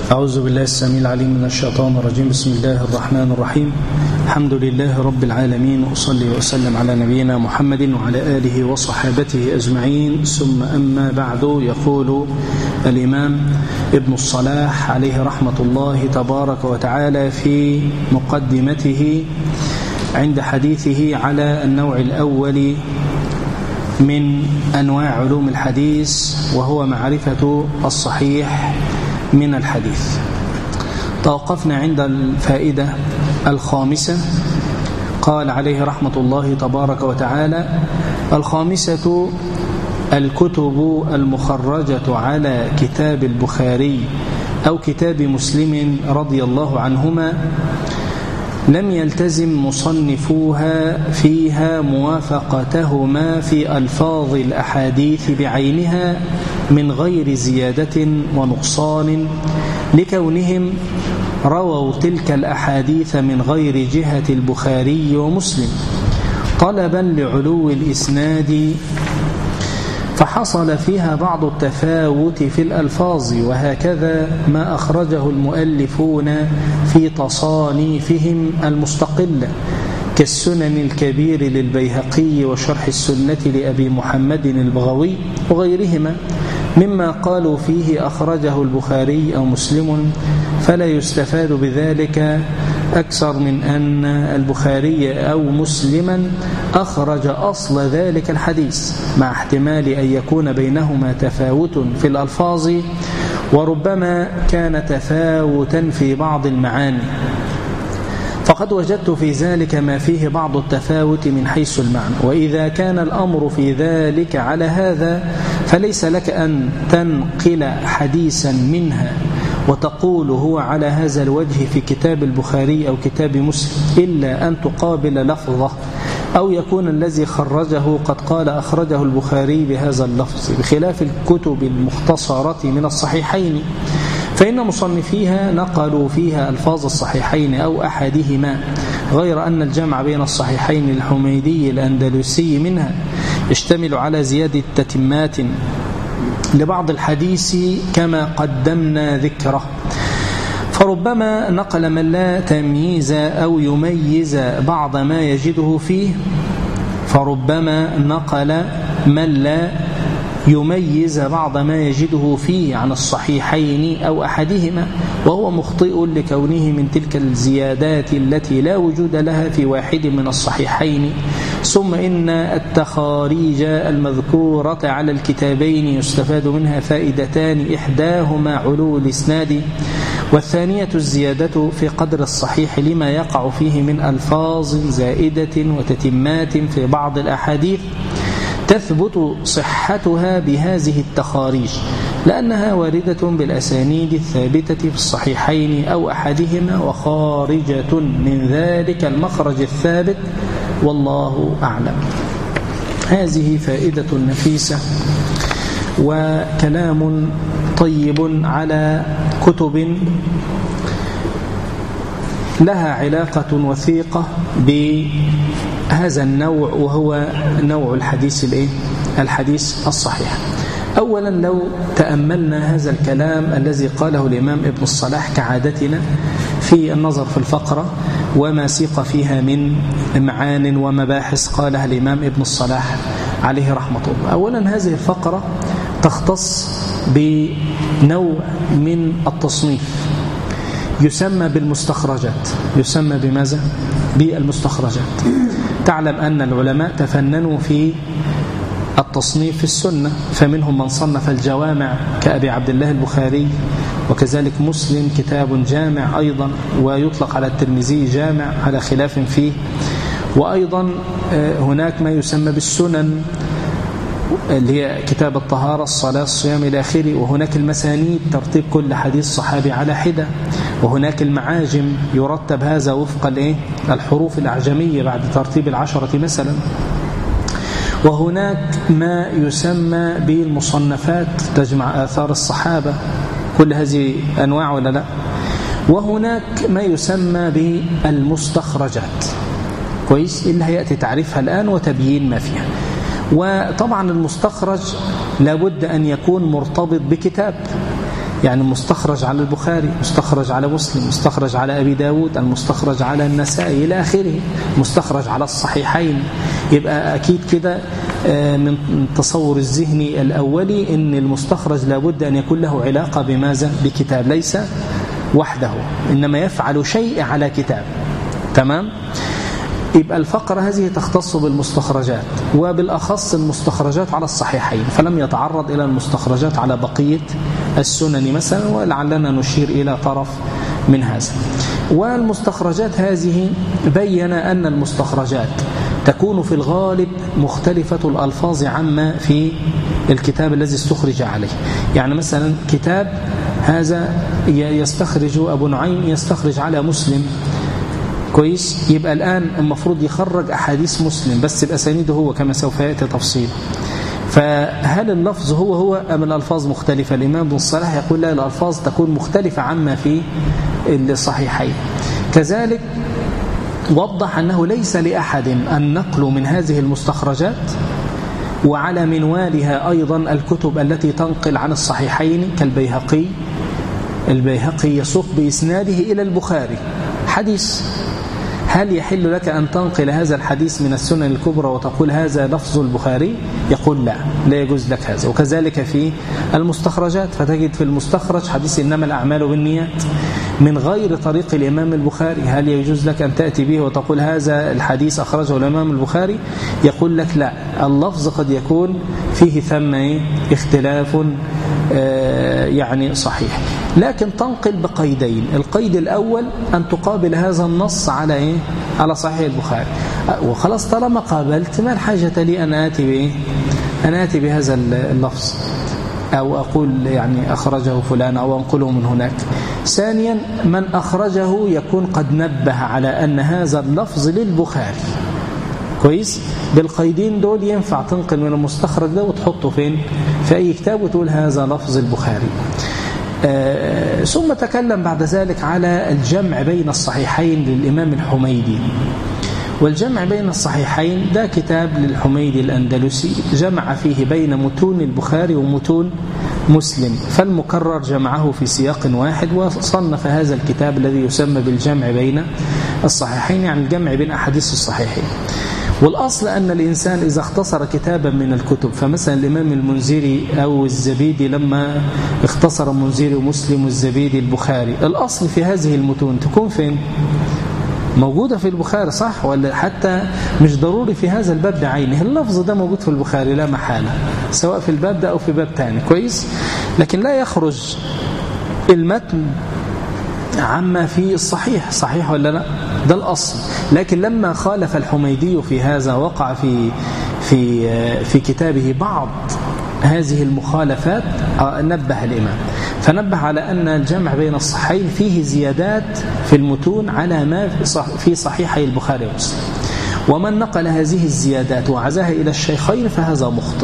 أعوذ بالله السميع العليم من الشيطان الرجيم بسم الله الرحمن الرحيم الحمد لله رب العالمين وأصلي وأسلم على نبينا محمد وعلى آله وصحابته أجمعين ثم أما بعد يقول الإمام ابن الصلاح عليه رحمة الله تبارك وتعالى في مقدمته عند حديثه على النوع الأول من أنواع علوم الحديث وهو معرفة الصحيح من الحديث توقفنا عند الفائدة الخامسة قال عليه رحمة الله تبارك وتعالى الخامسة الكتب المخرجة على كتاب البخاري أو كتاب مسلم رضي الله عنهما لم يلتزم مصنفوها فيها موافقتهما في ألفاظ الأحاديث بعينها من غير زيادة ونقصان لكونهم رووا تلك الأحاديث من غير جهة البخاري ومسلم طلبا لعلو الإسناد فحصل فيها بعض التفاوت في الألفاظ وهكذا ما أخرجه المؤلفون في تصانيفهم المستقلة كالسنن الكبير للبيهقي وشرح السنة لأبي محمد البغوي وغيرهما مما قالوا فيه أخرجه البخاري أو مسلم فلا يستفاد بذلك أكثر من أن البخاري أو مسلما أخرج أصل ذلك الحديث مع احتمال أن يكون بينهما تفاوت في الألفاظ وربما كان تفاوتا في بعض المعاني فقد وجدت في ذلك ما فيه بعض التفاوت من حيث المعنى وإذا كان الأمر في ذلك على هذا فليس لك أن تنقل حديثا منها وتقول هو على هذا الوجه في كتاب البخاري أو كتاب مسلم إلا أن تقابل لفظه أو يكون الذي خرجه قد قال أخرجه البخاري بهذا اللفظ بخلاف الكتب المختصرة من الصحيحين فإن مصنفيها نقلوا فيها ألفاظ الصحيحين أو أحدهما غير أن الجمع بين الصحيحين الحميدي الأندلسي منها يشتمل على زيادة تتمات لبعض الحديث كما قدمنا ذكره فربما نقل من لا تمييز أو يميز بعض ما يجده فيه فربما نقل من لا يميز بعض ما يجده فيه عن الصحيحين أو أحدهما وهو مخطئ لكونه من تلك الزيادات التي لا وجود لها في واحد من الصحيحين ثم إن التخاريج المذكورة على الكتابين يستفاد منها فائدتان إحداهما علو الإسناد والثانية الزيادة في قدر الصحيح لما يقع فيه من ألفاظ زائدة وتتمات في بعض الأحاديث تثبت صحتها بهذه التخاريج لأنها واردة بالأسانيد الثابتة في الصحيحين أو أحدهما وخارجة من ذلك المخرج الثابت والله أعلم هذه فائدة نفيسة وكلام طيب على كتب لها علاقة وثيقة بهذا النوع وهو نوع الحديث الايه الحديث الصحيح أولا لو تأملنا هذا الكلام الذي قاله الإمام ابن الصلاح كعادتنا في النظر في الفقرة وما سيق فيها من معان ومباحث قالها الإمام ابن الصلاح عليه رحمة الله أولا هذه الفقرة تختص بنوع من التصنيف يسمى بالمستخرجات يسمى بماذا؟ بالمستخرجات تعلم أن العلماء تفننوا في التصنيف في السنة فمنهم من صنف الجوامع كأبي عبد الله البخاري وكذلك مسلم كتاب جامع أيضا ويطلق على الترمذي جامع على خلاف فيه وأيضا هناك ما يسمى بالسنن اللي هي كتاب الطهارة الصلاة الصيام إلى آخره وهناك المسانيد ترتيب كل حديث صحابي على حدة وهناك المعاجم يرتب هذا وفق الايه الحروف الأعجمية بعد ترتيب العشرة مثلا وهناك ما يسمى بالمصنفات تجمع آثار الصحابة كل هذه أنواع ولا لا وهناك ما يسمى بالمستخرجات كويس اللي هيأتي تعريفها الآن وتبيين ما فيها وطبعا المستخرج لابد أن يكون مرتبط بكتاب يعني مستخرج على البخاري مستخرج على مسلم مستخرج على أبي داود المستخرج على النسائي إلى آخره مستخرج على الصحيحين يبقى أكيد كده آه، من التصور الذهني الأولي أن المستخرج لابد أن يكون له علاقة بماذا؟ بكتاب ليس وحده إنما يفعل شيء على كتاب تمام؟ يبقى الفقرة هذه تختص بالمستخرجات وبالأخص المستخرجات على الصحيحين فلم يتعرض إلى المستخرجات على بقية السنن مثلا ولعلنا نشير إلى طرف من هذا والمستخرجات هذه بين أن المستخرجات تكون في الغالب مختلفة الألفاظ عما في الكتاب الذي استخرج عليه يعني مثلا كتاب هذا يستخرج أبو نعيم يستخرج على مسلم كويس يبقى الآن المفروض يخرج أحاديث مسلم بس بأسانيده هو كما سوف يأتي تفصيل فهل اللفظ هو هو أم الألفاظ مختلفة الإمام بن الصلاح يقول لا الألفاظ تكون مختلفة عما في الصحيحين كذلك وضح أنه ليس لأحد النقل من هذه المستخرجات وعلى منوالها أيضا الكتب التي تنقل عن الصحيحين كالبيهقي البيهقي يسوق بإسناده إلى البخاري حديث هل يحل لك أن تنقل هذا الحديث من السنن الكبرى وتقول هذا لفظ البخاري يقول لا لا يجوز لك هذا وكذلك في المستخرجات فتجد في المستخرج حديث إنما الأعمال بالنيات من غير طريق الإمام البخاري هل يجوز لك أن تأتي به وتقول هذا الحديث أخرجه الإمام البخاري يقول لك لا اللفظ قد يكون فيه ثم اختلاف آه، يعني صحيح لكن تنقل بقيدين القيد الأول أن تقابل هذا النص على إيه؟ على صحيح البخاري وخلاص طالما قابلت ما الحاجة لي أن آتي بإيه؟ أن آتي بهذا اللفظ أو أقول يعني أخرجه فلان أو أنقله من هناك ثانيا من أخرجه يكون قد نبه على أن هذا اللفظ للبخاري كويس بالقيدين دول ينفع تنقل من المستخرج ده وتحطه فين في أي كتاب وتقول هذا لفظ البخاري آه ثم تكلم بعد ذلك على الجمع بين الصحيحين للإمام الحميدي والجمع بين الصحيحين ده كتاب للحميدي الأندلسي جمع فيه بين متون البخاري ومتون مسلم فالمكرر جمعه في سياق واحد وصنف هذا الكتاب الذي يسمى بالجمع بين الصحيحين يعني الجمع بين أحاديث الصحيحين والأصل أن الإنسان إذا اختصر كتابا من الكتب فمثلا الإمام المنذري أو الزبيدي لما اختصر المنذري ومسلم والزبيدي البخاري الأصل في هذه المتون تكون فين؟ موجودة في البخاري صح ولا حتى مش ضروري في هذا الباب بعينه اللفظ ده موجود في البخاري لا محالة سواء في الباب ده أو في باب تاني كويس لكن لا يخرج المتن عما في الصحيح صحيح ولا لا ده الأصل لكن لما خالف الحميدي في هذا وقع في في في كتابه بعض هذه المخالفات آه، نبه الإمام فنبه على أن الجمع بين الصحيحين فيه زيادات في المتون على ما في صحيحي البخاري ومسلم ومن نقل هذه الزيادات وعزاها إلى الشيخين فهذا مخطئ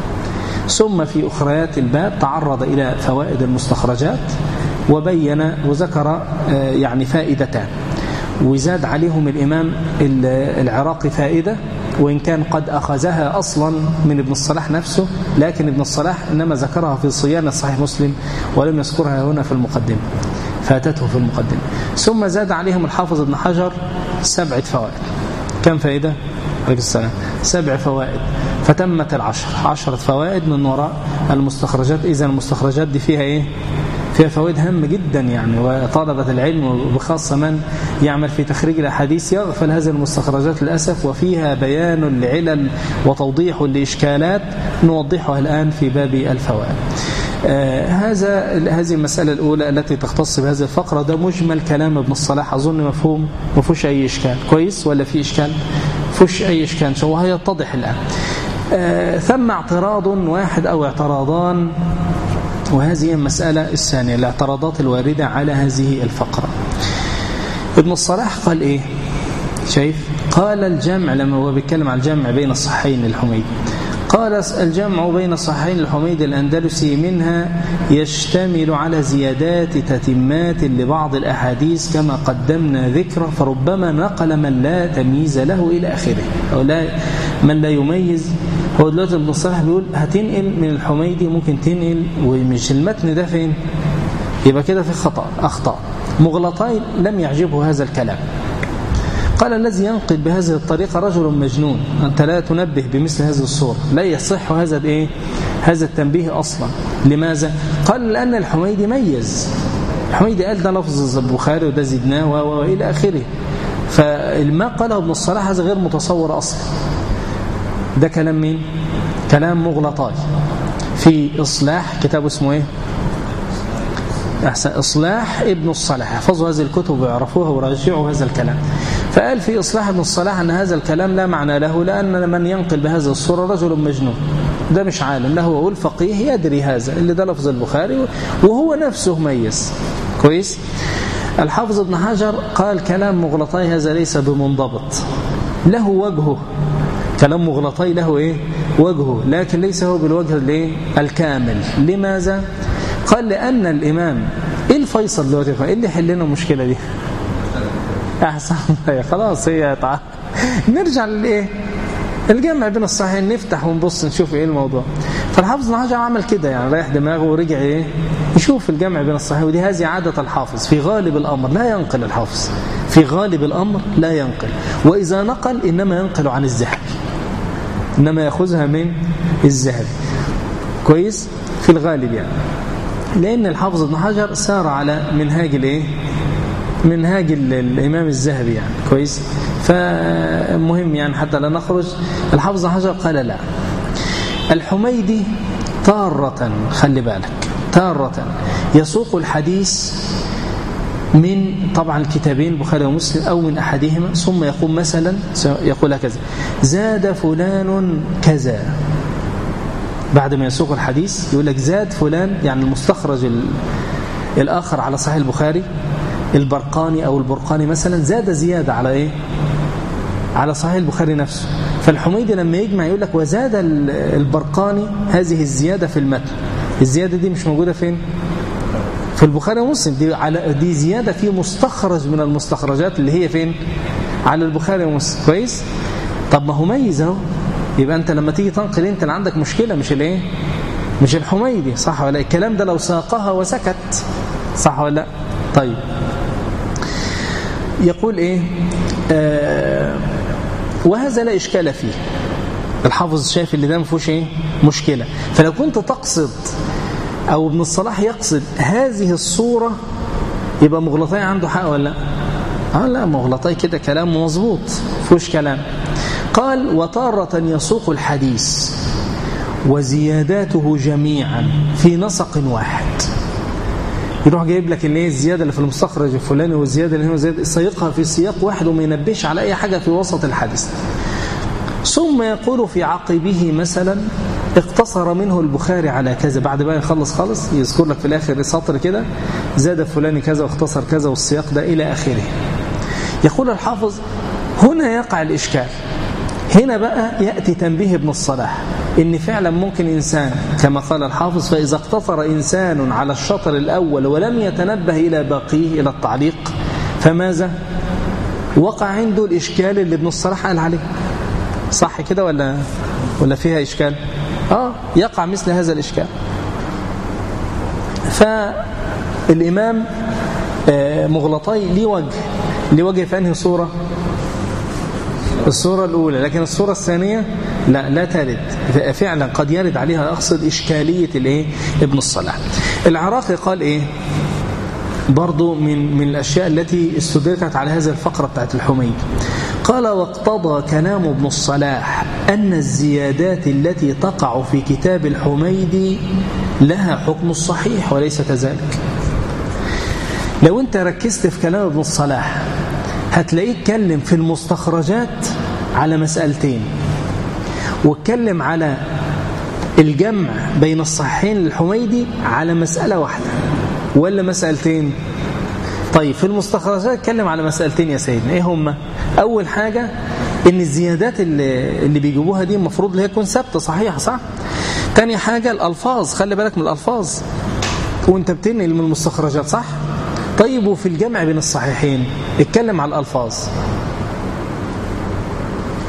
ثم في أخريات الباب تعرض إلى فوائد المستخرجات وبين وذكر آه، يعني فائدتان وزاد عليهم الإمام العراقي فائدة وإن كان قد أخذها أصلا من ابن الصلاح نفسه لكن ابن الصلاح إنما ذكرها في صيانة صحيح مسلم ولم يذكرها هنا في المقدمة فاتته في المقدمة ثم زاد عليهم الحافظ ابن حجر سبعة فوائد كم فائدة؟ عليك السلام سبع فوائد فتمت العشر عشرة فوائد من وراء المستخرجات إذا المستخرجات دي فيها إيه؟ فيها فوائد هامة جدا يعني وطلبة العلم وبخاصة من يعمل في تخريج الأحاديث يغفل هذه المستخرجات للأسف وفيها بيان لعلل وتوضيح لإشكالات نوضحها الآن في باب الفوائد آه هذا هذه المسألة الأولى التي تختص بهذه الفقرة ده مجمل كلام ابن الصلاح أظن مفهوم ما فيهوش أي إشكال كويس ولا في إشكال فيهوش أي إشكال وهيتضح الآن آه ثم اعتراض واحد أو اعتراضان وهذه المسألة الثانية الاعتراضات الواردة على هذه الفقرة ابن الصلاح قال إيه شايف قال الجمع لما هو بيتكلم عن الجمع بين الصحيحين الحميد قال الجمع بين الصحيحين الحميد الأندلسي منها يشتمل على زيادات تتمات لبعض الأحاديث كما قدمنا ذكره فربما نقل من لا تمييز له إلى آخره أو لا من لا يميز هو دلوقتي ابن الصلاح بيقول هتنقل من الحميدي ممكن تنقل ومش المتن ده فين يبقى كده في خطأ أخطاء مغلطين لم يعجبه هذا الكلام قال الذي ينقل بهذه الطريقة رجل مجنون أنت لا تنبه بمثل هذه الصورة لا يصح هذا الإيه؟ هذا التنبيه أصلا لماذا؟ قال لأن الحميدي ميز الحميدي قال ده لفظ البخاري وده زدناه وإلى آخره فما قاله ابن الصلاح هذا غير متصور أصلا ده كلام مين؟ كلام مغلطاي في إصلاح كتاب اسمه إيه؟ أحسن إصلاح ابن الصلاح احفظوا هذه الكتب ويعرفوها وراجعوا هذا الكلام فقال في إصلاح ابن الصلاح أن هذا الكلام لا معنى له لأن من ينقل بهذه الصورة رجل مجنون ده مش عالم لا هو الفقيه يدري هذا اللي ده لفظ البخاري وهو نفسه ميز كويس الحافظ ابن حجر قال كلام مغلطي هذا ليس بمنضبط له وجهه كلام مغلطي له ايه وجهه لكن ليس هو بالوجه الايه الكامل لماذا قال لأن الإمام إيه الفيصل دلوقتي إيه اللي يحل لنا المشكلة دي أحسن خلاص هي طع... نرجع للإيه الجمع بين الصحيحين نفتح ونبص نشوف ايه الموضوع فالحافظ ابن حجر عمل كده يعني رايح دماغه ورجع ايه يشوف الجمع بين الصحيح ودي هذه عادة الحافظ في غالب الأمر لا ينقل الحافظ في غالب الأمر لا ينقل وإذا نقل إنما ينقل عن الذهبي إنما يأخذها من الذهبي كويس في الغالب يعني لأن الحافظ ابن حجر سار على منهاج الايه منهاج الإمام الذهبي يعني كويس فمهم يعني حتى لا نخرج الحافظ ابن حجر قال لا الحميدي تارة خلي بالك تارة يسوق الحديث من طبعا الكتابين البخاري ومسلم أو من أحدهما ثم يقول مثلا يقول هكذا زاد فلان كذا بعد ما يسوق الحديث يقول لك زاد فلان يعني المستخرج الآخر على صحيح البخاري البرقاني أو البرقاني مثلا زاد زيادة على إيه على صحيح البخاري نفسه فالحميدي لما يجمع يقول لك وزاد البرقاني هذه الزيادة في المتن الزيادة دي مش موجودة فين في البخاري ومسلم دي, على دي زيادة في مستخرج من المستخرجات اللي هي فين على البخاري ومسلم كويس طب ما هو ميز اهو يبقى انت لما تيجي تنقل انت اللي عندك مشكلة مش الايه مش الحميدي صح ولا الكلام ده لو ساقها وسكت صح ولا لا طيب يقول ايه آه وهذا لا اشكال فيه الحافظ شايف اللي ده ما فيهوش ايه مشكله فلو كنت تقصد او ابن الصلاح يقصد هذه الصوره يبقى مغلطي عنده حق ولا لا اه لا مغلطي كده كلام مظبوط فيهوش كلام قال وتارة يسوق الحديث وزياداته جميعا في نسق واحد يروح جايب لك اللي هي الزياده اللي في المستخرج الفلاني والزياده اللي هنا زياده سيقها في سياق واحد وما ينبهش على اي حاجه في وسط الحديث ثم يقول في عقبه مثلا اقتصر منه البخاري على كذا بعد بقى يخلص خالص يذكر لك في الاخر سطر كده زاد فلان كذا واختصر كذا والسياق ده الى اخره يقول الحافظ هنا يقع الاشكال هنا بقى يأتي تنبيه ابن الصلاح إن فعلا ممكن إنسان كما قال الحافظ فإذا اقتصر إنسان على الشطر الأول ولم يتنبه إلى باقيه إلى التعليق فماذا وقع عنده الإشكال اللي ابن الصلاح قال عليه صح كده ولا ولا فيها إشكال آه يقع مثل هذا الإشكال فالإمام مغلطي ليه وجه ليه وجه في أنهي صورة الصورة الأولى لكن الصورة الثانية لا لا ترد فعلا قد يرد عليها أقصد إشكالية الإيه ابن الصلاح العراقي قال إيه برضو من من الأشياء التي استدركت على هذه الفقرة بتاعت الحميد قال واقتضى كلام ابن الصلاح أن الزيادات التي تقع في كتاب الحميدي لها حكم الصحيح وليس كذلك لو أنت ركزت في كلام ابن الصلاح هتلاقيه اتكلم في المستخرجات على مسألتين واتكلم على الجمع بين الصحيحين للحميدي على مسألة واحدة ولا مسألتين طيب في المستخرجات اتكلم على مسألتين يا سيدنا ايه هما اول حاجة ان الزيادات اللي, اللي بيجيبوها دي المفروض اللي هي تكون ثابته صحيحه صح تاني حاجة الألفاظ خلي بالك من الألفاظ وانت بتنقل من المستخرجات صح طيب وفي الجمع بين الصحيحين اتكلم على الألفاظ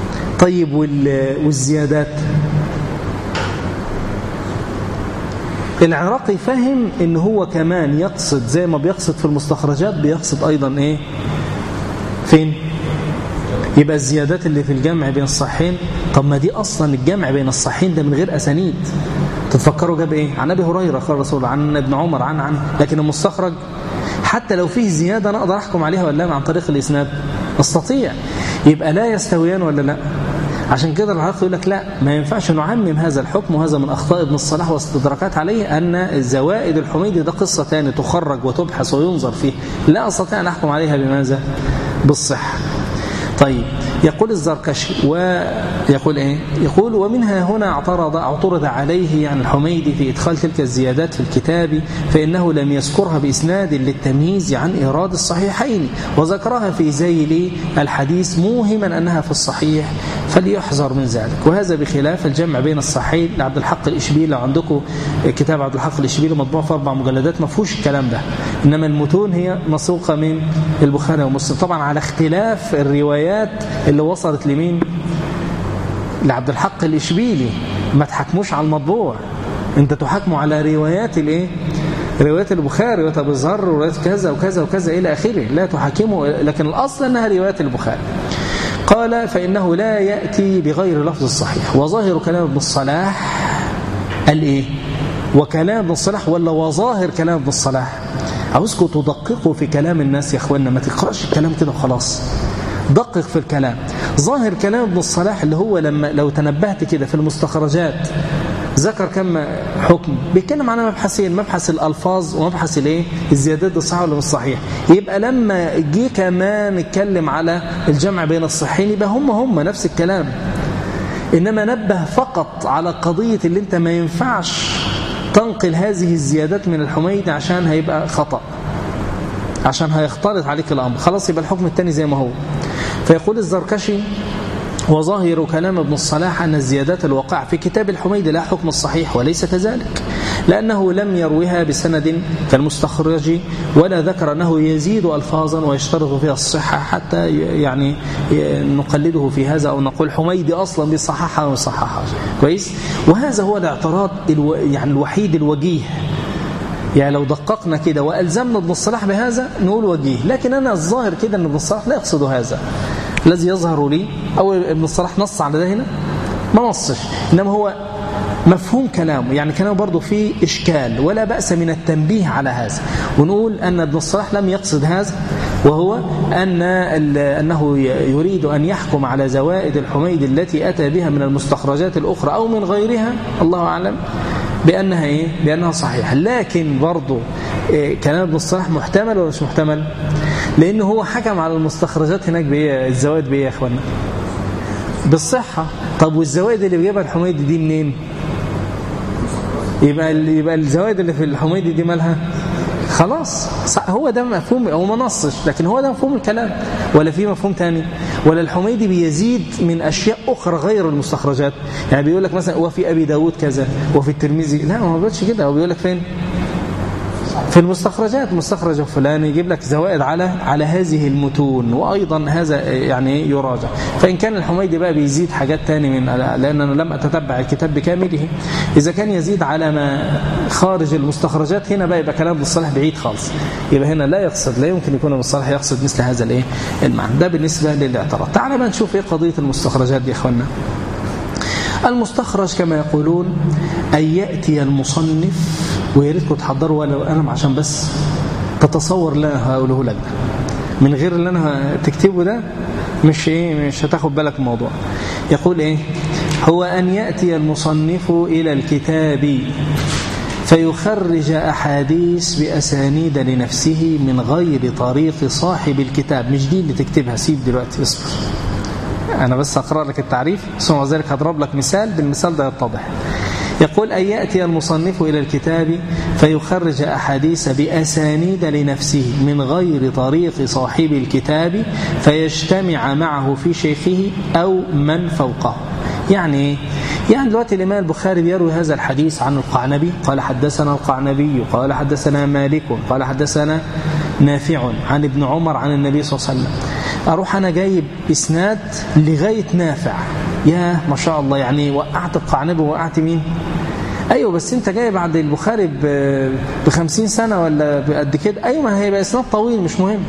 طيب والزيادات العراقي فهم ان هو كمان يقصد زي ما بيقصد في المستخرجات بيقصد ايضا ايه فين يبقى الزيادات اللي في الجمع بين الصحين طب ما دي اصلا الجمع بين الصحين ده من غير اسانيد تتفكروا جاب ايه عن ابي هريره قال الرسول عن ابن عمر عن عن لكن المستخرج حتى لو فيه زياده انا اقدر احكم عليها ولا لا عن طريق الاسناد استطيع يبقى لا يستويان ولا لا عشان كده العراقي يقول لك لا ما ينفعش نعمم هذا الحكم وهذا من أخطاء ابن الصلاح واستدراكات عليه أن زوائد الحميدي ده قصة ثانيه تخرج وتبحث وينظر فيه لا أستطيع أن أحكم عليها بماذا بالصحة طيب يقول الزركشي ويقول إيه يقول ومنها هنا اعترض اعترض عليه يعني الحميدي في إدخال تلك الزيادات في الكتاب فإنه لم يذكرها بإسناد للتمييز عن إيراد الصحيحين وذكرها في زيل الحديث موهما أنها في الصحيح فليحذر من ذلك وهذا بخلاف الجمع بين الصحيحين لعبد الحق الإشبيلي لو عندكم كتاب عبد الحق الإشبيلي مطبوع في أربع مجلدات ما فيهوش الكلام ده إنما المتون هي مسوقة من البخاري ومسلم طبعا على اختلاف الروايات اللي وصلت لمين لعبد الحق الإشبيلي ما تحكموش على المطبوع انت تحكموا على روايات الايه روايات البخاري روايات ابو ذر وروايات كذا وكذا وكذا الى اخره لا تحكموا لكن الاصل انها روايات البخاري قال فانه لا ياتي بغير لفظ الصحيح وظاهر كلام ابن الصلاح قال ايه وكلام ابن الصلاح ولا وظاهر كلام ابن الصلاح عاوزكم تدققوا في كلام الناس يا اخوانا ما تقراش الكلام كده وخلاص دقق في الكلام ظاهر كلام ابن الصلاح اللي هو لما لو تنبهت كده في المستخرجات ذكر كم حكم بيتكلم عن مبحثين مبحث الالفاظ ومبحث الايه الزيادات الصحيح ولا مش صحيح يبقى لما جه كمان اتكلم على الجمع بين الصحيحين يبقى هم هم نفس الكلام انما نبه فقط على قضيه اللي انت ما ينفعش تنقل هذه الزيادات من الحميد عشان هيبقى خطأ عشان هيختلط عليك الأمر خلاص يبقى الحكم الثاني زي ما هو فيقول الزركشي وظاهر كلام ابن الصلاح أن الزيادات الواقع في كتاب الحميد لا حكم الصحيح وليس كذلك لأنه لم يروها بسند كالمستخرج ولا ذكر أنه يزيد ألفاظا ويشترط فيها الصحة حتى يعني نقلده في هذا أو نقول حميدي أصلا بصححها وصححها كويس وهذا هو الاعتراض الو يعني الوحيد الوجيه يعني لو دققنا كده وألزمنا ابن الصلاح بهذا نقول وجيه لكن أنا الظاهر كده أن ابن الصلاح لا يقصد هذا الذي يظهر لي أو ابن الصلاح نص على ده هنا ما نصش إنما هو مفهوم كلامه يعني كلامه برضه فيه إشكال ولا بأس من التنبيه على هذا ونقول أن ابن الصلاح لم يقصد هذا وهو أن أنه يريد أن يحكم على زوائد الحميد التي أتى بها من المستخرجات الأخرى أو من غيرها الله أعلم بأنها إيه؟ بأنها صحيحة لكن برضه إيه كلام ابن الصلاح محتمل ولا مش محتمل لأنه هو حكم على المستخرجات هناك بإيه الزوائد بإيه يا أخوانا بالصحة طب والزوائد اللي بيجيبها الحميدي دي منين يبقى يبقى الزوائد اللي في الحميدي دي مالها خلاص هو ده مفهوم هو ما نصش لكن هو ده مفهوم الكلام ولا في مفهوم تاني ولا الحميدي بيزيد من أشياء أخرى غير المستخرجات يعني بيقول لك مثلا وفي أبي داود كذا وفي الترمذي لا ما بيقولش كده هو بيقول لك فين في المستخرجات مستخرج فلان يجيب لك زوائد على على هذه المتون وأيضا هذا يعني يراجع فإن كان الحميدي بقى بيزيد حاجات تاني من لأن أنا لم أتتبع الكتاب بكامله إذا كان يزيد على ما خارج المستخرجات هنا بقى يبقى كلام ابن الصلاح بعيد خالص يبقى هنا لا يقصد لا يمكن يكون ابن الصلاح يقصد مثل هذا الايه المعنى ده بالنسبة للاعتراض تعال بقى نشوف ايه قضية المستخرجات دي يا اخوانا المستخرج كما يقولون أن يأتي المصنف ويا ريتكم تحضروا ولو قلم عشان بس تتصور اللي انا هقوله لك من غير اللي انا تكتبه ده مش ايه مش هتاخد بالك من الموضوع يقول ايه هو ان ياتي المصنف الى الكتاب فيخرج احاديث باسانيد لنفسه من غير طريق صاحب الكتاب مش دي اللي تكتبها سيب دلوقتي اصبر انا بس اقرا لك التعريف ثم ذلك هضرب لك مثال بالمثال ده يتضح يقول أن يأتي المصنف إلى الكتاب فيخرج أحاديث بأسانيد لنفسه من غير طريق صاحب الكتاب فيجتمع معه في شيخه أو من فوقه يعني يعني دلوقتي الإمام البخاري بيروي هذا الحديث عن القعنبي قال حدثنا القعنبي قال حدثنا مالك قال حدثنا نافع عن ابن عمر عن النبي صلى الله عليه وسلم أروح أنا جايب إسناد لغاية نافع يا ما شاء الله يعني وقعت القعنبي ووقعت مين ايوه بس انت جاي بعد البخاري ب 50 سنه ولا بقد كده ايوه ما هيبقى اسناد طويل مش مهم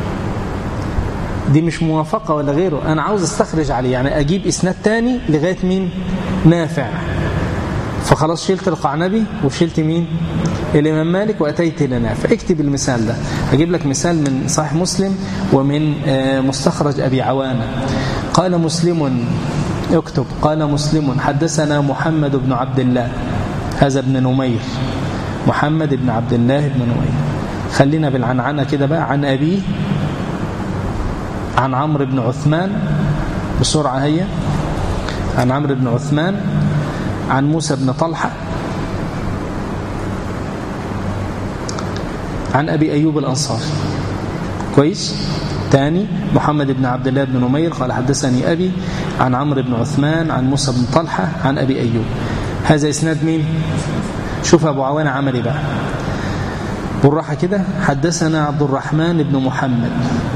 دي مش موافقه ولا غيره انا عاوز استخرج عليه يعني اجيب اسناد تاني لغايه مين نافع فخلاص شلت القعنبي وشلت مين الإمام مالك وأتيت إلى نافع اكتب المثال ده أجيب لك مثال من صحيح مسلم ومن مستخرج أبي عوانة قال مسلم اكتب قال مسلم حدثنا محمد بن عبد الله هذا ابن نمير محمد بن عبد الله بن نمير خلينا بالعنعنة كده بقى عن أبيه عن عمرو بن عثمان بسرعة هي عن عمرو بن عثمان عن موسى بن طلحة عن أبي أيوب الأنصاري كويس تاني محمد بن عبد الله بن نمير قال حدثني أبي عن عمرو بن عثمان عن موسى بن طلحة عن أبي أيوب هذا إسناد مين شوف أبو عوانة عملي بقى بالراحة كده حدثنا عبد الرحمن بن محمد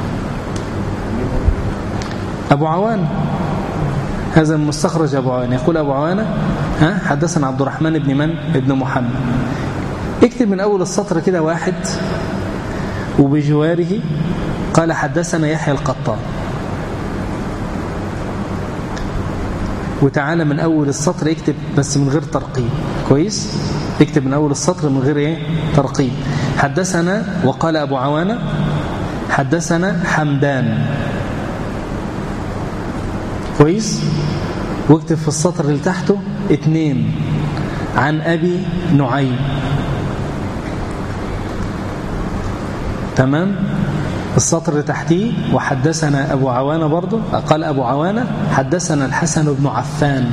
أبو عوان هذا المستخرج أبو عوان يقول أبو عوانة ها حدثنا عبد الرحمن بن من ابن محمد اكتب من أول السطر كده واحد وبجواره قال حدثنا يحيى القطان وتعالى من أول السطر اكتب بس من غير ترقيم كويس اكتب من أول السطر من غير ايه ترقيم حدثنا وقال أبو عوانة حدثنا حمدان كويس واكتب في السطر اللي تحته اتنين عن أبي نعيم تمام السطر اللي تحتيه وحدثنا أبو عوانة برضه قال أبو عوانة حدثنا الحسن بن عفان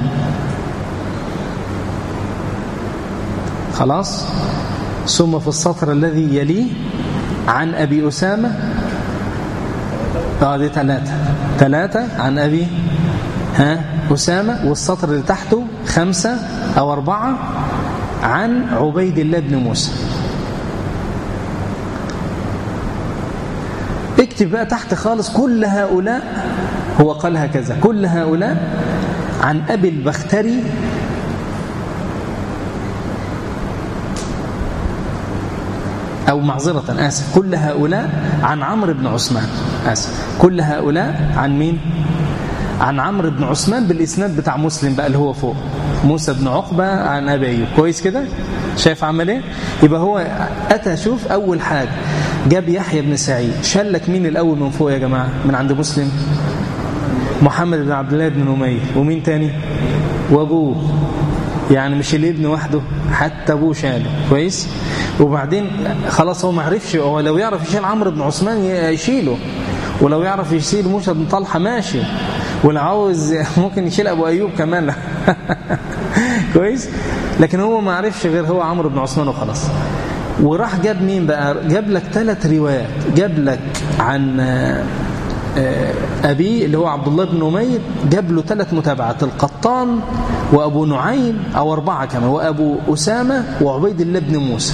خلاص ثم في السطر الذي يليه عن أبي أسامة اه دي ثلاثة ثلاثة عن أبي ها أسامة والسطر اللي تحته خمسة أو أربعة عن عبيد الله بن موسى اكتب بقى تحت خالص كل هؤلاء هو قال هكذا كل هؤلاء عن أبي البختري أو معذرة آسف كل هؤلاء عن عمرو بن عثمان آسف كل هؤلاء عن مين عن عمرو بن عثمان بالإسناد بتاع مسلم بقى اللي هو فوق موسى بن عقبة عن أبي أيوب كويس كده شايف عمل ايه يبقى هو أتى شوف أول حاجة جاب يحيى بن سعيد شلك مين الأول من فوق يا جماعة من عند مسلم محمد بن عبد الله بن نمير ومين تاني وابوه يعني مش الابن وحده حتى ابوه شاله كويس وبعدين خلاص هو ما عرفش هو لو يعرف يشيل عمرو بن عثمان يشيله ولو يعرف يشيل موسى بن طلحه ماشي ولو عاوز ممكن يشيل ابو ايوب كمان كويس لكن هو ما عرفش غير هو عمرو بن عثمان وخلاص وراح جاب مين بقى جاب لك ثلاث روايات جاب لك عن أبي اللي هو عبد الله بن نمير جاب له ثلاث متابعات القطان وأبو نعيم أو أربعة كمان وأبو أسامة وعبيد الله بن موسى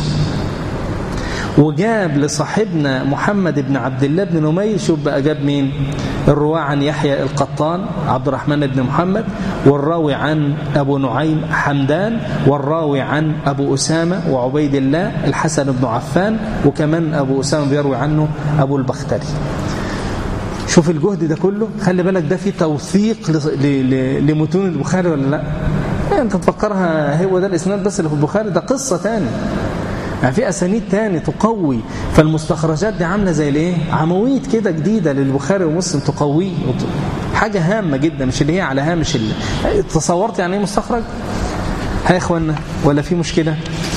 وجاب لصاحبنا محمد بن عبد الله بن نمير شوف بقى جاب مين الرواة عن يحيى القطان عبد الرحمن بن محمد والراوي عن أبو نعيم حمدان والراوي عن أبو أسامة وعبيد الله الحسن بن عفان وكمان أبو أسامة بيروي عنه أبو البختري شوف الجهد ده كله خلي بالك ده فيه توثيق لمتون البخاري ولا لا انت تفكرها هو ده الاسناد بس اللي في البخاري ده قصة تاني يعني في اسانيد تاني تقوي فالمستخرجات دي عامله زي الايه عواميد كده جديده للبخاري ومسلم تقويه حاجه هامه جدا مش اللي هي على هامش اللي تصورت يعني ايه مستخرج ها يا اخوانا ولا في مشكله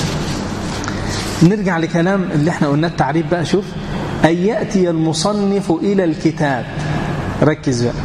نرجع لكلام اللي احنا قلنا التعريف بقى شوف أن يأتي المصنف إلى الكتاب ركز بقى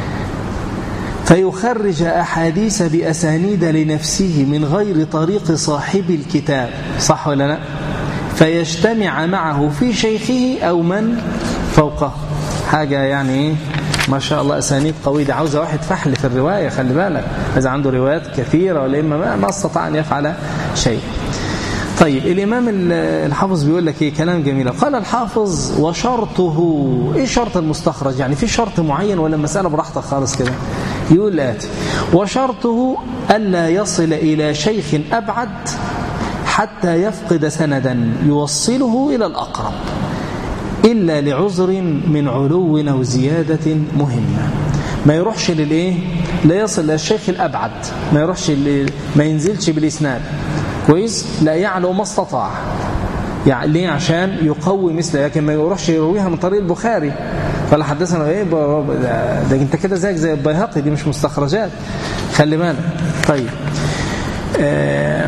فيخرج أحاديث بأسانيد لنفسه من غير طريق صاحب الكتاب صح ولا لا فيجتمع معه في شيخه أو من فوقه حاجة يعني إيه ما شاء الله أسانيد قوية عاوزة واحد فحل في الرواية خلي بالك إذا عنده روايات كثيرة ولا إما ما استطاع أن يفعل شيء طيب الإمام الحافظ بيقول لك إيه كلام جميل قال الحافظ وشرطه إيه شرط المستخرج يعني في شرط معين ولا المسألة براحتك خالص كده يقول آتي وشرطه ألا يصل إلى شيخ أبعد حتى يفقد سندا يوصله إلى الأقرب إلا لعذر من علو أو زيادة مهمة ما يروحش للإيه لا يصل للشيخ الأبعد ما يروحش ما ينزلش بالإسناد كويس لا يعلو ما استطاع يعني ليه عشان يقوي مثله لكن ما يروحش يرويها من طريق البخاري قال حدثنا ايه ده, ده انت كده زيك زي البيهقي دي مش مستخرجات خلي بالك طيب آه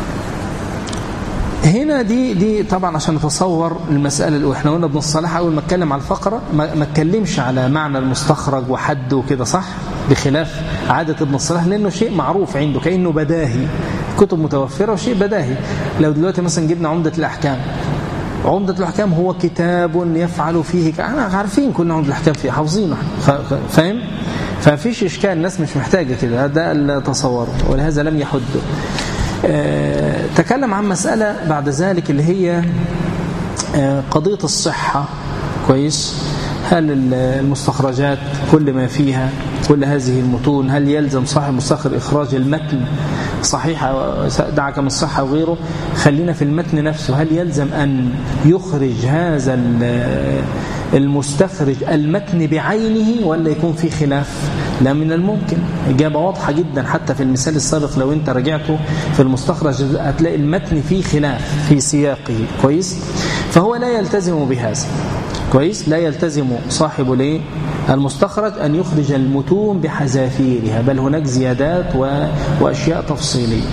هنا دي دي طبعا عشان نتصور المسألة اللي احنا قلنا ابن الصلاح أول ما اتكلم على الفقرة ما اتكلمش على معنى المستخرج وحده وكده صح بخلاف عادة ابن الصلاح لأنه شيء معروف عنده كأنه بداهي كتب متوفرة وشيء بداهي لو دلوقتي مثلا جبنا عمدة الأحكام عمدة الأحكام هو كتاب يفعل فيه احنا عارفين كنا عمدة الأحكام فيه حافظينه فاهم ففيش إشكال الناس مش محتاجة كده ده التصور ولهذا لم يحده أه تكلم عن مسألة بعد ذلك اللي هي أه قضية الصحة كويس هل المستخرجات كل ما فيها كل هذه المتون هل يلزم صاحب المستخرج إخراج المتن صحيحة دعك من الصحة وغيره خلينا في المتن نفسه هل يلزم أن يخرج هذا المستخرج المتن بعينه ولا يكون في خلاف لا من الممكن إجابة واضحة جدا حتى في المثال السابق لو أنت رجعته في المستخرج هتلاقي المتن فيه خلاف في سياقه كويس فهو لا يلتزم بهذا كويس لا يلتزم صاحب ليه المستخرج أن يخرج المتون بحذافيرها بل هناك زيادات وأشياء تفصيلية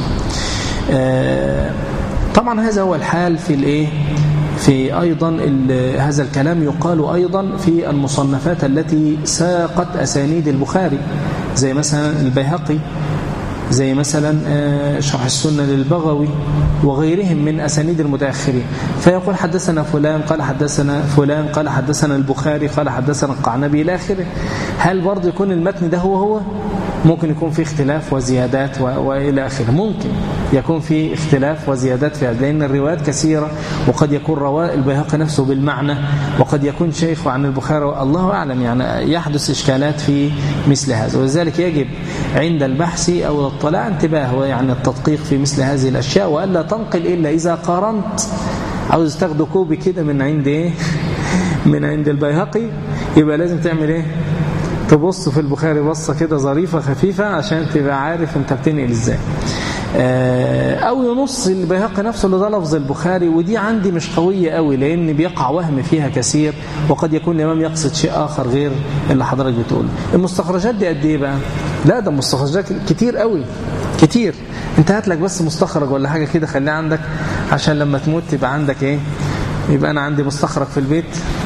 طبعا هذا هو الحال في الايه في أيضا هذا الكلام يقال أيضا في المصنفات التي ساقت أسانيد البخاري زي مثلا البيهقي زي مثلا شرح السنة للبغوي وغيرهم من أسانيد المتأخرين فيقول حدثنا فلان قال حدثنا فلان قال حدثنا البخاري قال حدثنا القعنبي إلى آخره هل برضه يكون المتن ده هو هو ممكن يكون في اختلاف وزيادات وإلى آخره ممكن يكون في اختلاف وزيادات في هذا لأن الروايات كثيرة وقد يكون رواء البيهقي نفسه بالمعنى وقد يكون شيخه عن البخاري الله أعلم يعني يحدث إشكالات في مثل هذا ولذلك يجب عند البحث أو الاطلاع انتباه ويعني التدقيق في مثل هذه الأشياء وألا تنقل إلا إذا قارنت عاوز تاخده كوبي كده من عند إيه من عند البيهقي يبقى لازم تعمل إيه تبص في البخاري بصة كده ظريفة خفيفة عشان تبقى عارف انت بتنقل ازاي او ينص البيهقي نفسه اللي ده لفظ البخاري ودي عندي مش قوية قوي لان بيقع وهم فيها كثير وقد يكون الامام يقصد شيء اخر غير اللي حضرتك بتقوله المستخرجات دي قد ايه بقى لا ده مستخرجات كتير قوي كتير انت هات لك بس مستخرج ولا حاجة كده خليه عندك عشان لما تموت تبقى عندك ايه يبقى انا عندي مستخرج في البيت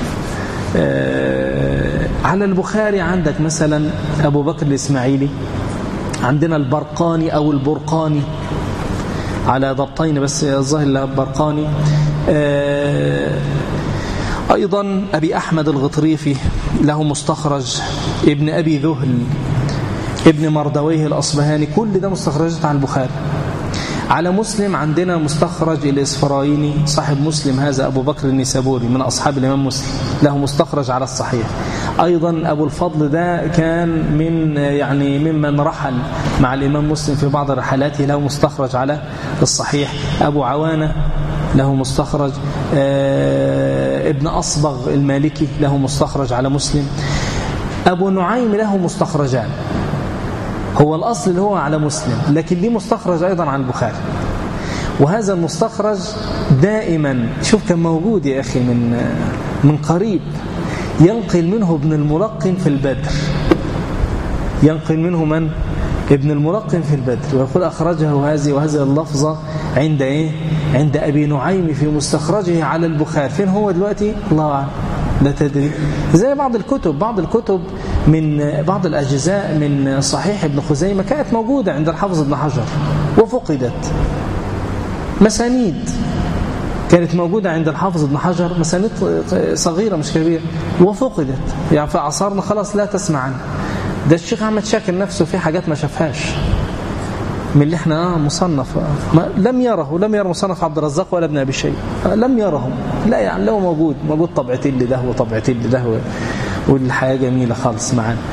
آه على البخاري عندك مثلا أبو بكر الإسماعيلي عندنا البرقاني أو البرقاني على ضبطين بس الظاهر البرقاني آه أيضا أبي أحمد الغطريفي له مستخرج ابن أبي ذهل ابن مردويه الأصبهاني كل ده مستخرجات عن البخاري على مسلم عندنا مستخرج الإسفرايني صاحب مسلم هذا أبو بكر النسابوري من أصحاب الإمام مسلم له مستخرج على الصحيح أيضا أبو الفضل ده كان من يعني ممن رحل مع الإمام مسلم في بعض رحلاته له مستخرج على الصحيح أبو عوانة له مستخرج ابن أصبغ المالكي له مستخرج على مسلم أبو نعيم له مستخرجان هو الأصل اللي هو على مسلم لكن ليه مستخرج أيضا عن البخاري وهذا المستخرج دائما شوف كان موجود يا أخي من من قريب ينقل منه ابن الملقن في البدر ينقل منه من؟ ابن الملقن في البدر ويقول أخرجه هذه وهذه اللفظة عند إيه؟ عند أبي نعيم في مستخرجه على البخاري فين هو دلوقتي؟ الله أعلم لا تدري زي بعض الكتب بعض الكتب من بعض الأجزاء من صحيح ابن خزيمة كانت موجودة عند الحافظ ابن حجر وفقدت مسانيد كانت موجودة عند الحافظ ابن حجر مسانيد صغيرة مش كبيرة وفقدت يعني في عصارنا خلاص لا تسمع عنها ده الشيخ أحمد شاكر نفسه في حاجات ما شافهاش من اللي احنا آه مصنف ما لم يره لم يرى مصنف عبد الرزاق ولا ابن ابي شيء لم يرهم لا يعني لو موجود موجود طبعتين لده وطبعتين لده والحياه جميله خالص معانا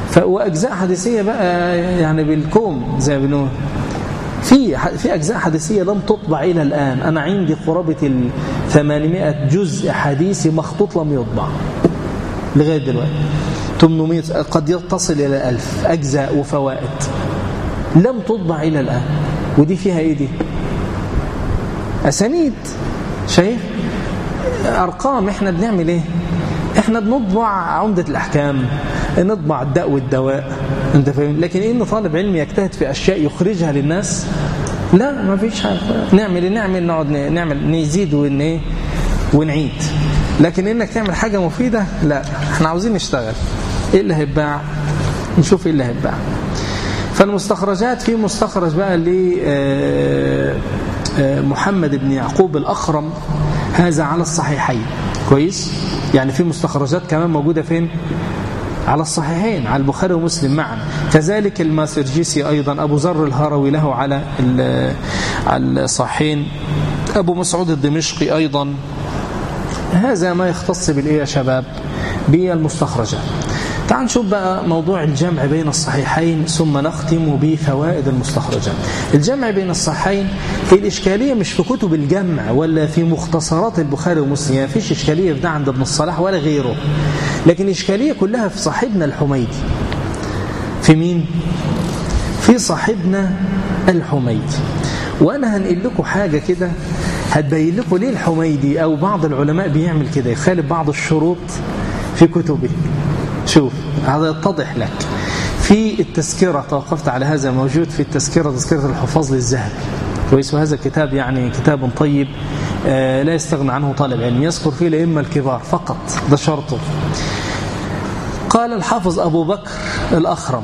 وأجزاء حديثية بقى يعني بالكوم زي ما بنقول في في أجزاء حديثية لم تطبع إلى الآن أنا عندي قرابة ال 800 جزء حديثي مخطوط لم يطبع لغاية دلوقتي 800 قد تصل إلى 1000 أجزاء وفوائد لم تطبع إلى الآن ودي فيها إيه دي أسانيد شايف أرقام إحنا بنعمل إيه إحنا بنطبع عمدة الأحكام نطبع الداء والدواء أنت فاهم لكن إن طالب علم يجتهد في أشياء يخرجها للناس لا ما فيش حاجة نعمل إيه نعمل نقعد نعمل نزيد ون إيه ونعيد لكن إنك تعمل حاجة مفيدة لا إحنا عاوزين نشتغل إيه اللي هيتباع نشوف إيه اللي هيتباع فالمستخرجات في مستخرج بقى لمحمد بن يعقوب الأخرم هذا على الصحيحين كويس يعني في مستخرجات كمان موجودة فين على الصحيحين على البخاري ومسلم معا كذلك الماسرجيسي أيضا أبو ذر الهروي له على الصحيحين أبو مسعود الدمشقي أيضا هذا ما يختص بالإيه يا شباب بالمستخرجات تعال نشوف بقى موضوع الجمع بين الصحيحين ثم نختم بفوائد المستخرجات الجمع بين الصحيحين الإشكالية مش في كتب الجمع ولا في مختصرات البخاري ومسلم يعني فيش إشكالية في ده عند ابن الصلاح ولا غيره لكن الإشكالية كلها في صاحبنا الحميدي في مين؟ في صاحبنا الحميدي وأنا هنقل لكم حاجة كده هتبين لكم ليه الحميدي أو بعض العلماء بيعمل كده يخالف بعض الشروط في كتبه شوف هذا يتضح لك في التذكرة توقفت على هذا موجود في التذكرة تذكرة الحفاظ للذهبي كويس وهذا الكتاب يعني كتاب طيب آه لا يستغنى عنه طالب علم يذكر فيه الأئمة الكبار فقط ده شرطه قال الحافظ أبو بكر الأخرم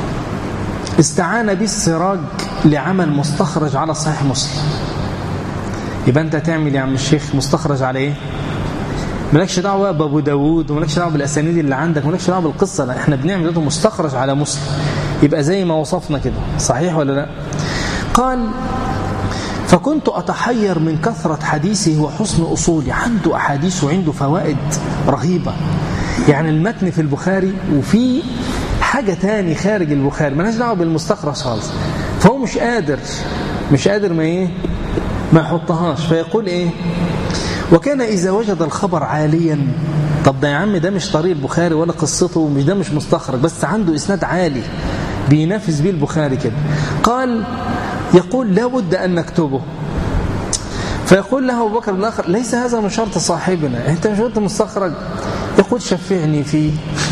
استعان بالسراج لعمل مستخرج على صحيح مسلم يبقى أنت تعمل يا عم الشيخ مستخرج على إيه مالكش دعوه بابو داوود ومالكش دعوه بالاسانيد اللي عندك مالكش دعوه بالقصه لا احنا بنعمل ده مستخرج على مسلم يبقى زي ما وصفنا كده صحيح ولا لا قال فكنت أتحير من كثرة حديثه وحسن أصوله عنده أحاديث وعنده فوائد رهيبة يعني المتن في البخاري وفي حاجة تاني خارج البخاري مالهاش دعوه بالمستخرج خالص فهو مش قادر مش قادر ما ايه ما يحطهاش فيقول ايه وكان إذا وجد الخبر عاليا طب ده يا عم ده مش طريق البخاري ولا قصته مش ده مش مستخرج بس عنده إسناد عالي بينافس بيه البخاري كده قال يقول لا بد أن نكتبه فيقول له أبو بكر بن الآخر ليس هذا من شرط صاحبنا أنت مش قلت مستخرج يقول شفعني فيه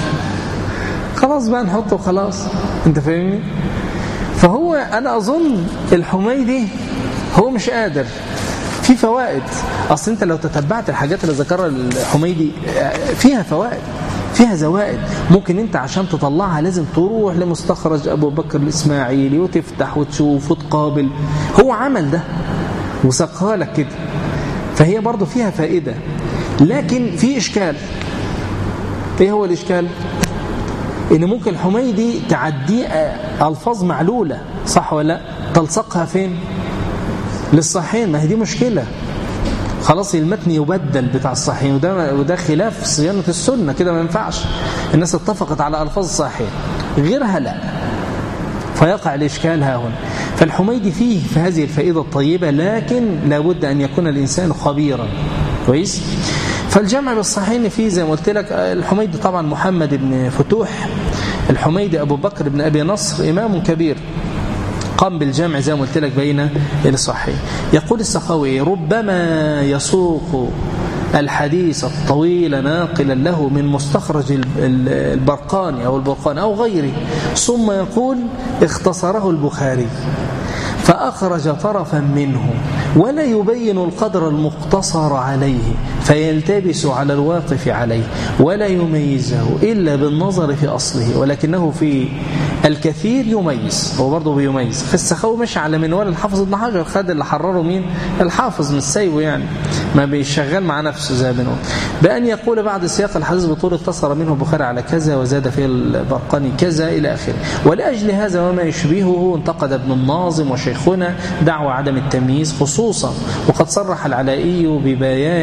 خلاص بقى نحطه خلاص أنت فاهمني فهو أنا أظن الحميدي هو مش قادر في فوائد اصل انت لو تتبعت الحاجات اللي ذكرها الحميدي فيها فوائد فيها زوائد ممكن انت عشان تطلعها لازم تروح لمستخرج ابو بكر الاسماعيلي وتفتح وتشوف وتقابل هو عمل ده وسقها لك كده فهي برضه فيها فائدة لكن في إشكال إيه هو الإشكال؟ إن ممكن الحميدي تعدي ألفاظ معلولة صح ولا لا؟ تلصقها فين؟ للصحيحين ما هي دي مشكلة خلاص المتن يبدل بتاع الصحيحين وده, وده خلاف صيانة السنة كده ما ينفعش الناس اتفقت على ألفاظ الصحيح غيرها لا فيقع الإشكال ها هنا فالحميدي فيه في هذه الفائدة الطيبة لكن لابد أن يكون الإنسان خبيرا كويس فالجمع بالصحيحين فيه زي ما قلت لك الحميدي طبعا محمد بن فتوح الحميدي أبو بكر بن أبي نصر إمام كبير قام بالجمع زي ما قلت لك بين الصحيح يقول السخاوي ربما يسوق الحديث الطويل ناقلا له من مستخرج البرقاني أو البرقاني أو غيره ثم يقول اختصره البخاري فأخرج طرفا منه ولا يبين القدر المقتصر عليه فيلتبس على الواقف عليه ولا يميزه إلا بالنظر في أصله ولكنه في الكثير يميز هو برضه بيميز فالسخاوي مش على منوال الحافظ ابن حجر خد اللي حرره مين الحافظ مش سايبه يعني ما بيشغل مع نفسه زي بنقول بأن يقول بعد سياق الحديث بطول اقتصر منه البخاري على كذا وزاد فيه البرقاني كذا إلى آخره ولأجل هذا وما يشبهه انتقد ابن الناظم وشيخنا دعوى عدم التمييز خصوصا وقد صرح العلائي ببيان الحمى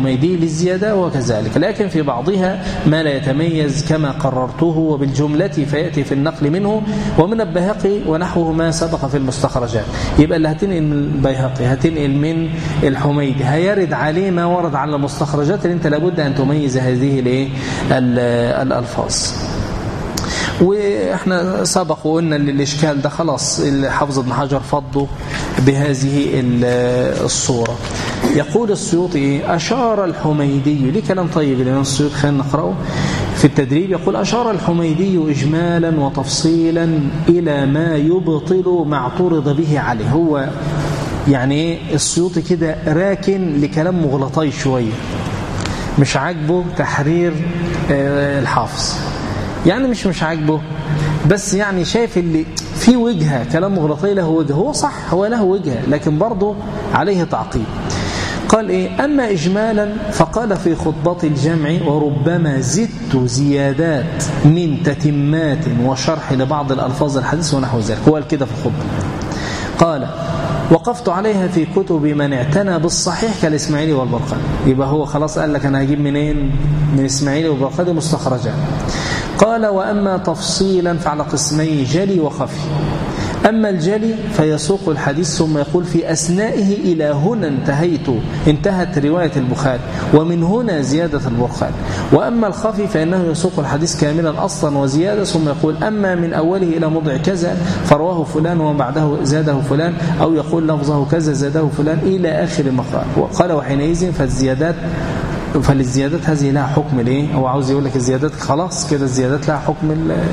الحميدي للزيادة وكذلك لكن في بعضها ما لا يتميز كما قررته وبالجملة فيأتي في النقل منه ومن البيهقي ونحوه ما سبق في المستخرجات يبقى اللي هتنقل من البيهقي هتنقل من الحميدي هيرد عليه ما ورد على المستخرجات اللي انت لابد أن تميز هذه الألفاظ واحنا سبق وقلنا ان الاشكال ده خلاص حافظ ابن حجر فضه بهذه الصورة يقول السيوطي أشار الحميدي ليه كلام طيب الإمام السيوطي خلينا نقرأه في التدريب يقول أشار الحميدي إجمالا وتفصيلا إلى ما يبطل ما اعترض به عليه هو يعني ايه السيوطي كده راكن لكلام مغلطي شوية مش عاجبه تحرير الحافظ يعني مش مش عاجبه بس يعني شايف اللي في وجهة كلام مغلطي له وجهة هو صح هو له وجهة لكن برضه عليه تعقيب قال إيه أما إجمالا فقال في خطبة الجمع وربما زدت زيادات من تتمات وشرح لبعض الألفاظ الحديث ونحو ذلك هو كده في الخطبة قال وقفت عليها في كتب من اعتنى بالصحيح كالإسماعيلي والبرقاني يبقى هو خلاص قال لك أنا هجيب منين من إسماعيلي والبرقاني مستخرجات قال وأما تفصيلا فعلى قسمي جلي وخفي أما الجلي فيسوق الحديث ثم يقول في أثنائه إلى هنا انتهيت انتهت رواية البخاري ومن هنا زيادة البخاري وأما الخفي فإنه يسوق الحديث كاملا أصلا وزيادة ثم يقول أما من أوله إلى موضع كذا فرواه فلان وبعده زاده فلان أو يقول لفظه كذا زاده فلان إلى آخر المقرأ وقال وحينئذ فالزيادات فللزيادات هذه لها حكم الايه هو عاوز يقول لك الزيادات خلاص كده الزيادات لها حكم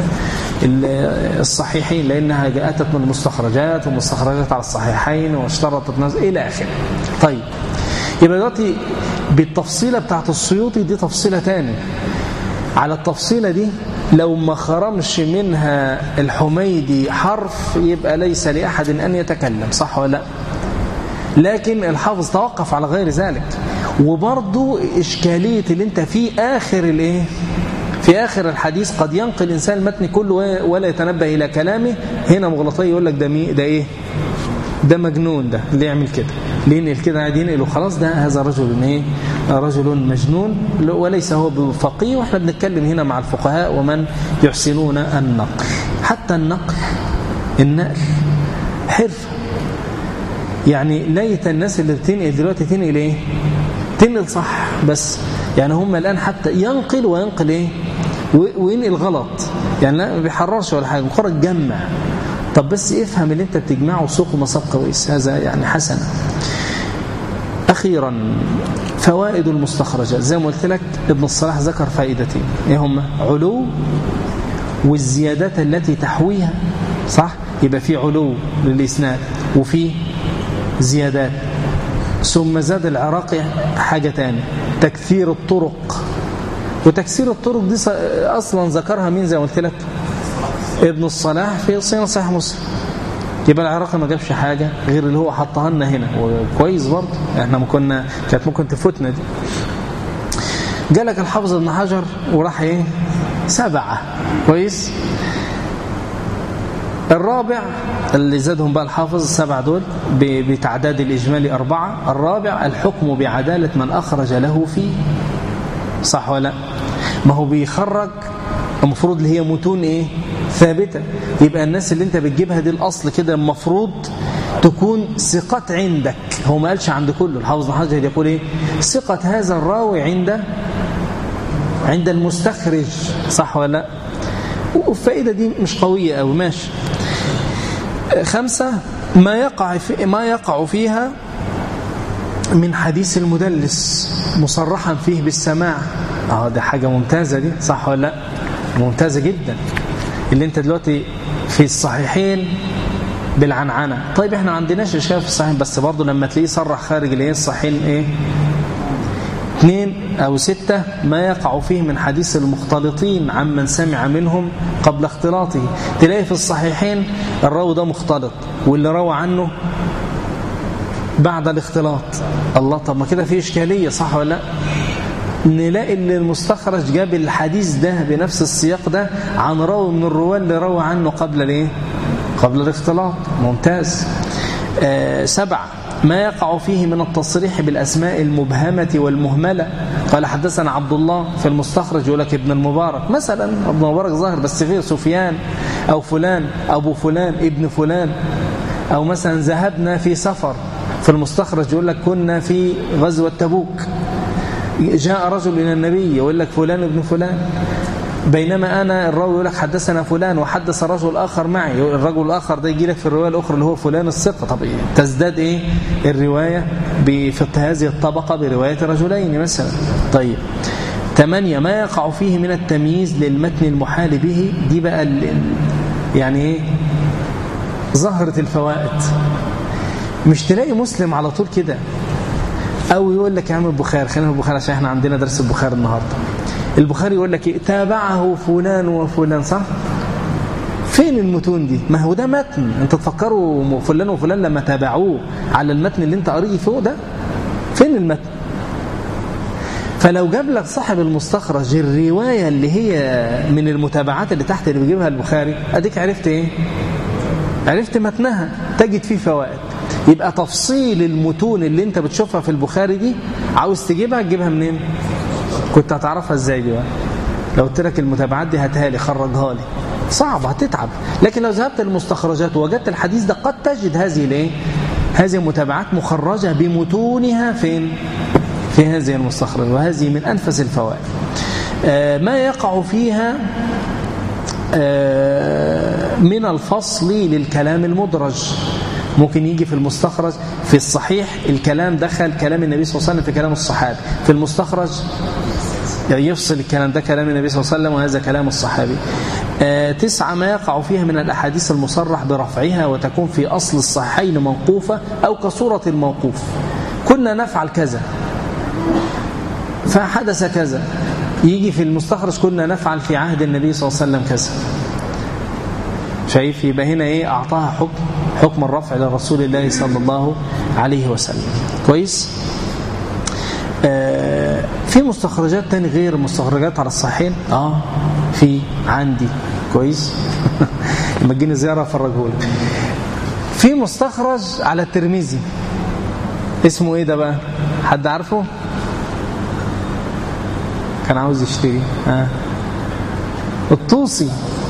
الصحيحين لانها جاءت من المستخرجات ومستخرجات على الصحيحين واشترطت ناس الى اخره طيب يبقى دلوقتي بالتفصيله بتاعت السيوطي دي تفصيله تاني على التفصيله دي لو ما خرمش منها الحميدي حرف يبقى ليس لاحد ان يتكلم صح ولا لا لكن الحافظ توقف على غير ذلك وبرضو إشكالية اللي انت في آخر الايه في آخر الحديث قد ينقل الإنسان المتن كله ولا يتنبه إلى كلامه هنا مغلطي يقول لك ده مي ده إيه ده ده اللي يعمل كده لينقل كده قاعد ينقل وخلاص ده هذا رجل ايه رجل مجنون وليس هو بفقيه واحنا بنتكلم هنا مع الفقهاء ومن يحسنون النقل حتى النقل النقل حرفه يعني ليت الناس اللي بتنقل دلوقتي تنقل ايه تنقل صح بس يعني هم الآن حتى ينقل وينقل ايه وينقل غلط يعني لا ما بيحررش ولا حاجه مجرد جمع طب بس افهم اللي انت بتجمعه سوق ومساق كويس هذا يعني حسنه اخيرا فوائد المستخرجات زي ما قلت لك ابن الصلاح ذكر فائدتين ايه هم علو والزيادات التي تحويها صح يبقى في علو للاسناد وفي زيادات ثم زاد العراقي حاجة تانية تكثير الطرق وتكثير الطرق دي أصلا ذكرها مين زي ما قلت لك ابن الصلاح في صيانة صحيح مسلم يبقى العراقي ما جابش حاجة غير اللي هو حطها لنا هنا وكويس برضه احنا ما كنا كانت ممكن تفوتنا دي جالك الحافظ ابن حجر وراح ايه سبعة كويس الرابع اللي زادهم بقى الحافظ السبع دول بتعداد الإجمالي أربعة الرابع الحكم بعدالة من أخرج له فيه صح ولا ما هو بيخرج المفروض اللي هي متون إيه ثابتة يبقى الناس اللي انت بتجيبها دي الأصل كده المفروض تكون ثقات عندك هو ما قالش عند كله الحافظ حجر يقول ايه ثقة هذا الراوي عند عند المستخرج صح ولا لا والفائدة دي مش قوية أو ماشي خمسة ما يقع في ما يقع فيها من حديث المدلس مصرحا فيه بالسماع اه ده حاجة ممتازة دي صح ولا لا ممتازة جدا اللي انت دلوقتي في الصحيحين بالعنعنة طيب احنا ما عندناش اشكال في الصحيحين بس برضه لما تلاقيه صرح خارج الايه الصحيحين ايه اثنين أو ستة ما يقع فيه من حديث المختلطين عمن سمع منهم قبل اختلاطه تلاقي في الصحيحين الراوي ده مختلط واللي روى عنه بعد الاختلاط الله طب ما كده في إشكالية صح ولا لا نلاقي ان المستخرج جاب الحديث ده بنفس السياق ده عن راوي من الرواه اللي روى عنه قبل الايه قبل الاختلاط ممتاز آه سبعة ما يقع فيه من التصريح بالأسماء المبهمة والمهملة قال حدثنا عبد الله في المستخرج يقول لك ابن المبارك مثلا ابن المبارك ظاهر بس غير سفيان أو فلان أبو فلان ابن فلان أو مثلا ذهبنا في سفر في المستخرج يقول لك كنا في غزوة تبوك جاء رجل إلى النبي يقول لك فلان ابن فلان بينما أنا الراوي يقول لك حدثنا فلان وحدث رجل آخر معي الرجل الآخر ده يجي لك في الرواية الأخرى اللي هو فلان الثقة طب إيه؟ تزداد إيه الرواية في هذه الطبقة برواية رجلين مثلا طيب ثمانية ما يقع فيه من التمييز للمتن المحال به دي بقى يعني إيه ظهرت الفوائد مش تلاقي مسلم على طول كده أو يقول لك يا عم البخاري خلينا البخاري عشان احنا عندنا درس البخاري النهارده البخاري يقول لك إيه؟ تابعه فلان وفلان صح فين المتون دي ما هو ده متن انت تفكروا فلان وفلان لما تابعوه على المتن اللي انت قاريه فوق ده فين المتن فلو جاب لك صاحب المستخرج الرواية اللي هي من المتابعات اللي تحت اللي بيجيبها البخاري اديك عرفت ايه عرفت متنها تجد فيه فوائد يبقى تفصيل المتون اللي انت بتشوفها في البخاري دي عاوز تجيبها تجيبها منين كنت هتعرفها ازاي دي بقى لو قلت لك المتابعات دي هاتها لي خرجها لي صعب هتتعب لكن لو ذهبت للمستخرجات ووجدت الحديث ده قد تجد هذه الايه هذه المتابعات مخرجة بمتونها فين في هذه المستخرج وهذه من أنفس الفوائد آه ما يقع فيها آه من الفصل للكلام المدرج ممكن يجي في المستخرج في الصحيح الكلام دخل كلام النبي صلى الله عليه وسلم في كلام الصحابي في المستخرج يفصل الكلام ده كلام النبي صلى الله عليه وسلم وهذا كلام الصحابي آه تسعة ما يقع فيها من الأحاديث المصرح برفعها وتكون في أصل الصحيحين موقوفة أو كصورة الموقوف كنا نفعل كذا فحدث كذا يجي في المستخرج كنا نفعل في عهد النبي صلى الله عليه وسلم كذا شايف يبقى هنا ايه اعطاها حكم حكم الرفع لرسول الله صلى الله عليه وسلم كويس آه في مستخرجات تاني غير مستخرجات على الصحيحين اه في عندي كويس لما تجيني زياره افرجهولك في مستخرج على الترمذي اسمه ايه ده بقى حد عارفه كان عاوز يشتري ها الطوسي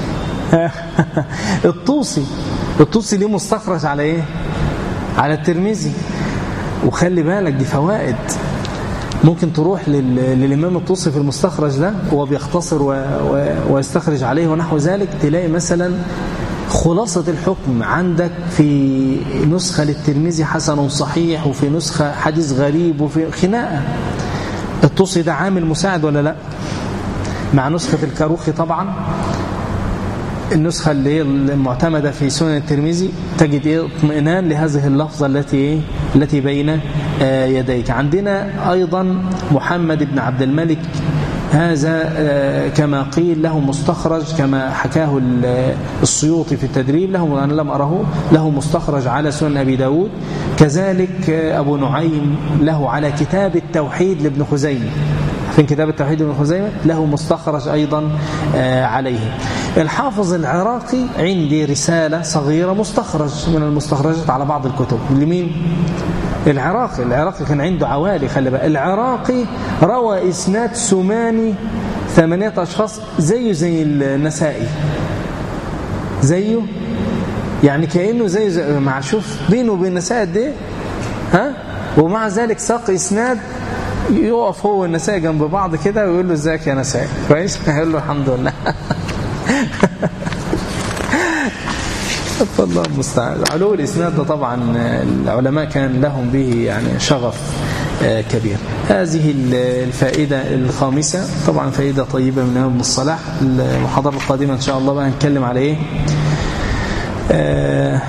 الطوسي الطوسي ليه مستخرج على ايه على الترمذي وخلي بالك دي فوائد ممكن تروح لل... للإمام الطوسي في المستخرج ده هو بيختصر و... و... ويستخرج عليه ونحو ذلك تلاقي مثلا خلاصة الحكم عندك في نسخة للترمذي حسن صحيح وفي نسخة حديث غريب وفي خناقة الطوسي ده عامل مساعد ولا لا مع نسخة الكاروخي طبعا النسخة اللي هي المعتمدة في سنن الترمذي تجد ايه اطمئنان لهذه اللفظة التي ايه التي بين آه يديك عندنا أيضا محمد بن عبد الملك هذا آه كما قيل له مستخرج كما حكاه السيوطي في التدريب له أنا لم أره له مستخرج على سنن أبي داود كذلك آه أبو نعيم له على كتاب التوحيد لابن خزيمة في كتاب التوحيد ابن خزيمة له مستخرج أيضا عليه الحافظ العراقي عندي رسالة صغيرة مستخرج من المستخرجات على بعض الكتب لمين؟ العراقي العراقي كان عنده عوالي خلي بالك العراقي روى إسناد سماني ثمانية أشخاص زيه زي النسائي زيه يعني كأنه زي, زي مع شوف بينه وبين النسائي قد ايه ها ومع ذلك ساق إسناد يقف هو والنسائي جنب بعض كده ويقول له ازيك يا نسائي كويس هيقول له الحمد لله الله المستعان علو الاسناد ده طبعا العلماء كان لهم به يعني شغف كبير هذه الفائدة الخامسة طبعا فائدة طيبة من ابن الصلاح المحاضرة القادمة إن شاء الله بقى نتكلم على إيه آه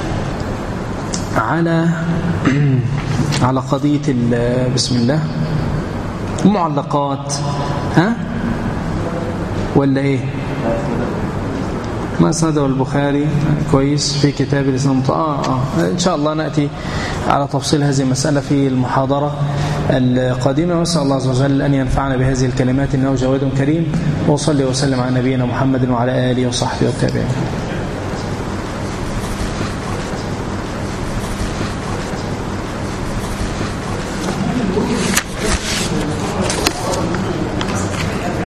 على على قضية بسم الله معلقات ها ولا ايه ما سنده البخاري كويس في كتاب الإسلام آه آه إن شاء الله نأتي على تفصيل هذه المسألة في المحاضرة القادمة وأسأل الله عز وجل أن ينفعنا بهذه الكلمات إنه جواد كريم وصلي وسلم على نبينا محمد وعلى آله وصحبه والتابعين